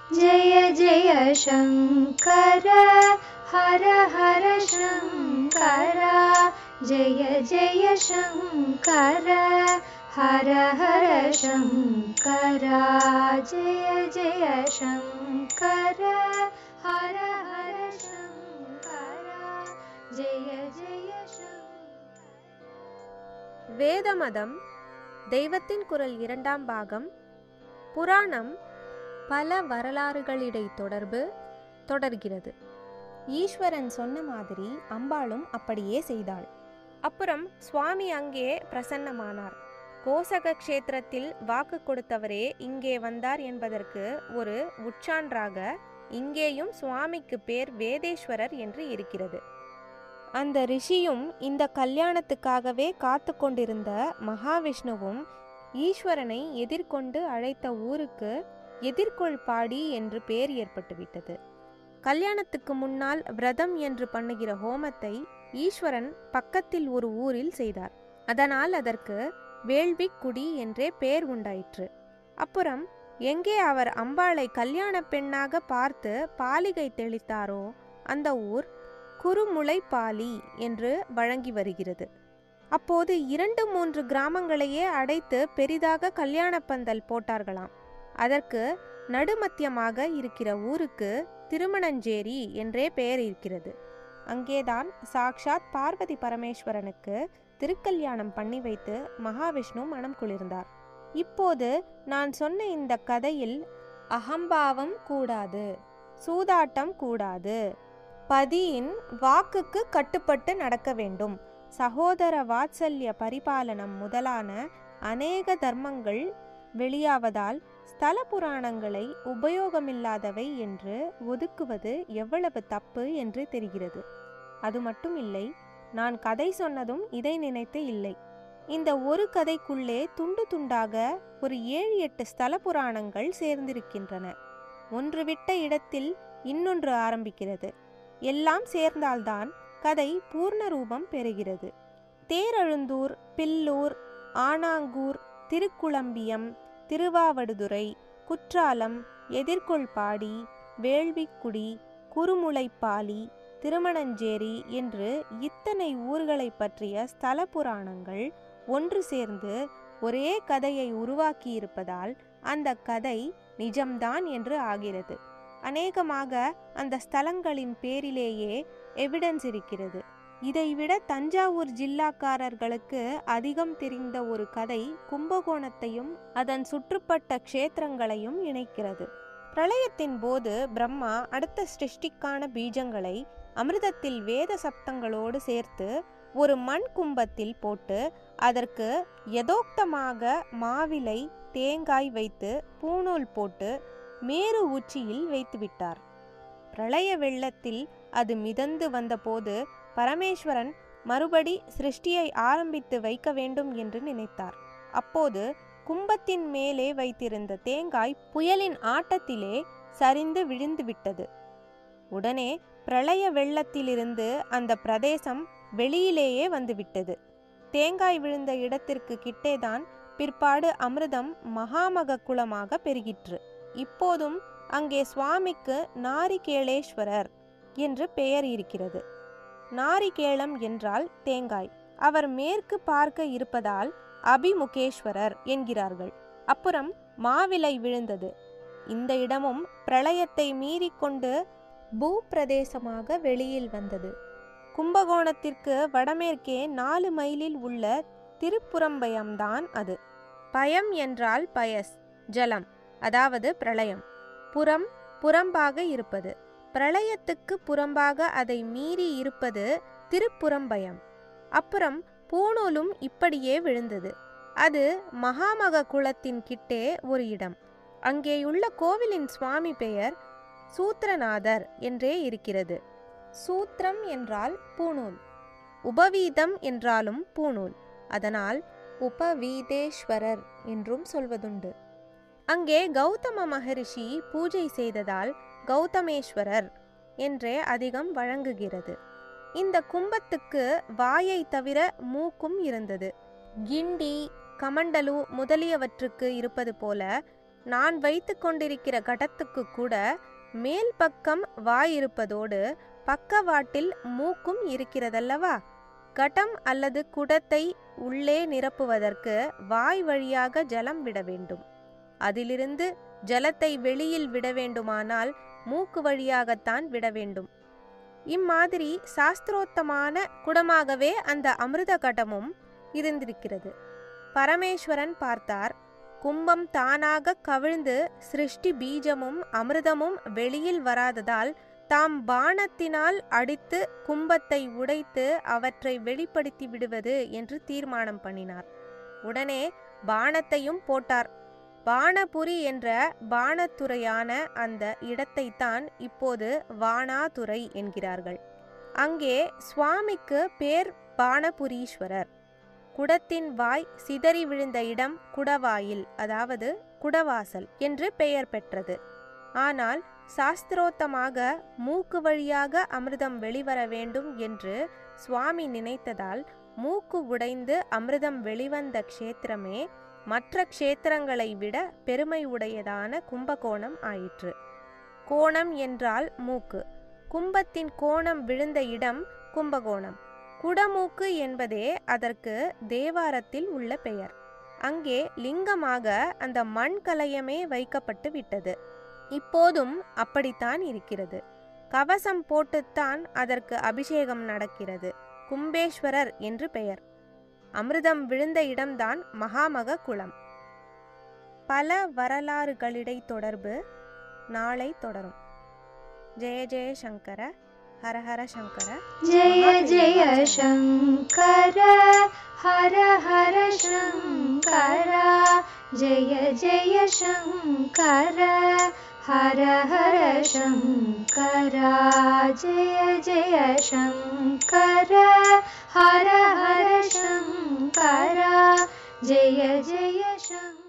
जय जय शङ्कर हर हर शङ्कर जय जय शङ्कर हर हर शङ्कर जय जय शङ्कर हर हर शङ्कर जय जय शङ्कर வேதமதம் தெய்வத்தின் குரல் இரண்டாம் பாகம் புராணம் பல வரலாறுகளிடை தொடர்பு தொடர்கிறது ஈஸ்வரன் சொன்ன மாதிரி அம்பாளும் அப்படியே செய்தாள் அப்புறம் சுவாமி அங்கே பிரசன்னமானார் கோசக க்ஷேத்திரத்தில் வாக்கு கொடுத்தவரே இங்கே வந்தார் என்பதற்கு ஒரு உச்சான்றாக இங்கேயும் சுவாமிக்கு பேர் வேதேஸ்வரர் என்று இருக்கிறது அந்த ரிஷியும் இந்த கல்யாணத்துக்காகவே காத்து கொண்டிருந்த மகாவிஷ்ணுவும் ஈஸ்வரனை எதிர்கொண்டு அழைத்த ஊருக்கு எதிர்கொள் பாடி என்று பேர் ஏற்பட்டுவிட்டது கல்யாணத்துக்கு முன்னால் விரதம் என்று பண்ணுகிற ஹோமத்தை ஈஸ்வரன் பக்கத்தில் ஒரு ஊரில் செய்தார் அதனால் அதற்கு வேள்விக்குடி என்றே பேர் உண்டாயிற்று அப்புறம் எங்கே அவர் அம்பாளை கல்யாண பெண்ணாக பார்த்து பாலிகை தெளித்தாரோ அந்த ஊர் குறுமுளைப்பாலி என்று வழங்கி வருகிறது அப்போது இரண்டு மூன்று கிராமங்களையே அடைத்து பெரிதாக கல்யாண பந்தல் போட்டார்களாம் அதற்கு நடுமத்தியமாக இருக்கிற ஊருக்கு திருமணஞ்சேரி என்றே பெயர் இருக்கிறது அங்கேதான் சாக்ஷாத் பார்வதி பரமேஸ்வரனுக்கு திருக்கல்யாணம் பண்ணி வைத்து மகாவிஷ்ணு மனம் குளிர்ந்தார் இப்போது நான் சொன்ன இந்த கதையில் அகம்பாவம் கூடாது சூதாட்டம் கூடாது பதியின் வாக்குக்கு கட்டுப்பட்டு நடக்க வேண்டும் சகோதர வாத்சல்ய பரிபாலனம் முதலான அநேக தர்மங்கள் வெளியாவதால் ஸ்தல புராணங்களை உபயோகமில்லாதவை என்று ஒதுக்குவது எவ்வளவு தப்பு என்று தெரிகிறது அது மட்டும் இல்லை நான் கதை சொன்னதும் இதை நினைத்து இல்லை இந்த ஒரு கதைக்குள்ளே துண்டு துண்டாக ஒரு ஏழு எட்டு ஸ்தல புராணங்கள் சேர்ந்திருக்கின்றன ஒன்று விட்ட இடத்தில் இன்னொன்று ஆரம்பிக்கிறது எல்லாம் சேர்ந்தால்தான் கதை பூர்ண ரூபம் பெறுகிறது தேரழுந்தூர் பில்லூர் ஆனாங்கூர் திருக்குளம்பியம் திருவாவடுதுறை குற்றாலம் எதிர்கொள்பாடி வேள்விக்குடி குறுமுளைப்பாலி திருமணஞ்சேரி என்று இத்தனை ஊர்களை பற்றிய ஸ்தல புராணங்கள் ஒன்று சேர்ந்து ஒரே கதையை உருவாக்கியிருப்பதால் அந்த கதை நிஜம்தான் என்று ஆகிறது அநேகமாக அந்த ஸ்தலங்களின் பேரிலேயே எவிடன்ஸ் இருக்கிறது இதைவிட தஞ்சாவூர் ஜில்லாக்காரர்களுக்கு அதிகம் தெரிந்த ஒரு கதை கும்பகோணத்தையும் அதன் சுற்றுப்பட்ட க்ஷேத்திரங்களையும் இணைக்கிறது பிரளயத்தின் போது பிரம்மா அடுத்த சிருஷ்டிக்கான பீஜங்களை அமிர்தத்தில் வேத சப்தங்களோடு சேர்த்து ஒரு மண் கும்பத்தில் போட்டு அதற்கு யதோக்தமாக மாவிலை தேங்காய் வைத்து பூணூல் போட்டு மேரு உச்சியில் வைத்துவிட்டார் பிரளய வெள்ளத்தில் அது மிதந்து வந்தபோது பரமேஸ்வரன் மறுபடி சிருஷ்டியை ஆரம்பித்து வைக்க வேண்டும் என்று நினைத்தார் அப்போது கும்பத்தின் மேலே வைத்திருந்த தேங்காய் புயலின் ஆட்டத்திலே சரிந்து விழுந்து விட்டது உடனே பிரளய வெள்ளத்திலிருந்து அந்த பிரதேசம் வெளியிலேயே வந்துவிட்டது தேங்காய் விழுந்த இடத்திற்கு கிட்டேதான் பிற்பாடு அமிர்தம் மகாமக குளமாக பெருகிற்று இப்போதும் அங்கே சுவாமிக்கு நாரிகேளேஸ்வரர் என்று பெயர் இருக்கிறது நாரிகேளம் என்றால் தேங்காய் அவர் மேற்கு பார்க்க இருப்பதால் அபிமுகேஸ்வரர் என்கிறார்கள் அப்புறம் மாவிலை விழுந்தது இந்த இடமும் பிரளயத்தை மீறிக்கொண்டு பூப்பிரதேசமாக வெளியில் வந்தது கும்பகோணத்திற்கு வடமேற்கே நாலு மைலில் உள்ள திருப்புறம்பயம்தான் அது பயம் என்றால் பயஸ் ஜலம் அதாவது பிரளயம் புறம் புறம்பாக இருப்பது பிரளயத்துக்கு புறம்பாக அதை மீறி இருப்பது திருப்புறம்பயம் அப்புறம் பூணூலும் இப்படியே விழுந்தது அது மகாமக குளத்தின் கிட்டே ஒரு இடம் அங்கேயுள்ள கோவிலின் சுவாமி பெயர் சூத்திரநாதர் என்றே இருக்கிறது சூத்திரம் என்றால் பூணூல் உபவீதம் என்றாலும் பூணூல் அதனால் உபவீதேஸ்வரர் என்றும் சொல்வதுண்டு அங்கே கௌதம மகரிஷி பூஜை செய்ததால் கௌதமேஸ்வரர் என்றே அதிகம் வழங்குகிறது இந்த கும்பத்துக்கு வாயை தவிர மூக்கும் இருந்தது கிண்டி கமண்டலு முதலியவற்றுக்கு இருப்பது போல நான் வைத்து கொண்டிருக்கிற கடத்துக்கு கூட மேல் பக்கம் வாய் இருப்பதோடு பக்கவாட்டில் மூக்கும் இருக்கிறதல்லவா கடம் அல்லது குடத்தை உள்ளே நிரப்புவதற்கு வாய் வழியாக ஜலம் விட வேண்டும் அதிலிருந்து ஜலத்தை வெளியில் விட வேண்டுமானால் மூக்கு வழியாகத்தான் விட வேண்டும் இம்மாதிரி சாஸ்திரோத்தமான குடமாகவே அந்த அமிர்த கடமும் இருந்திருக்கிறது பரமேஸ்வரன் பார்த்தார் கும்பம் தானாக கவிழ்ந்து சிருஷ்டி பீஜமும் அமிர்தமும் வெளியில் வராததால் தாம் பானத்தினால் அடித்து கும்பத்தை உடைத்து அவற்றை வெளிப்படுத்தி விடுவது என்று தீர்மானம் பண்ணினார் உடனே பானத்தையும் போட்டார் பானபுரி என்ற பானத்துறையான அந்த இடத்தைத்தான் இப்போது வானாதுறை என்கிறார்கள் அங்கே சுவாமிக்கு பேர் பானபுரீஸ்வரர் குடத்தின் வாய் சிதறி விழுந்த இடம் குடவாயில் அதாவது குடவாசல் என்று பெயர் பெற்றது ஆனால் சாஸ்திரோத்தமாக மூக்கு வழியாக அமிர்தம் வெளிவர வேண்டும் என்று சுவாமி நினைத்ததால் மூக்கு உடைந்து அமிர்தம் வெளிவந்த க்ஷேத்திரமே மற்ற க்ஷேத்திரங்களை விட பெருமை உடையதான கும்பகோணம் ஆயிற்று கோணம் என்றால் மூக்கு கும்பத்தின் கோணம் விழுந்த இடம் கும்பகோணம் குடமூக்கு என்பதே அதற்கு தேவாரத்தில் உள்ள பெயர் அங்கே லிங்கமாக அந்த மண் கலயமே வைக்கப்பட்டு விட்டது இப்போதும் அப்படித்தான் இருக்கிறது கவசம் போட்டுத்தான் அதற்கு அபிஷேகம் நடக்கிறது கும்பேஸ்வரர் என்று பெயர் அமிர்தம் விழுந்த இடம்தான் மகாமக குளம் பல வரலாறுகளிடை தொடர்பு நாளை தொடரும் ஜெய ஜெய சங்கர ஹர ஹர சங்கர जय जय शङ्कर हर हर शङ्कर जय जय शङ्कर हर हर शङ्कर जय जय शङ्कर हर हर शङ्कर जय जय शङ्कर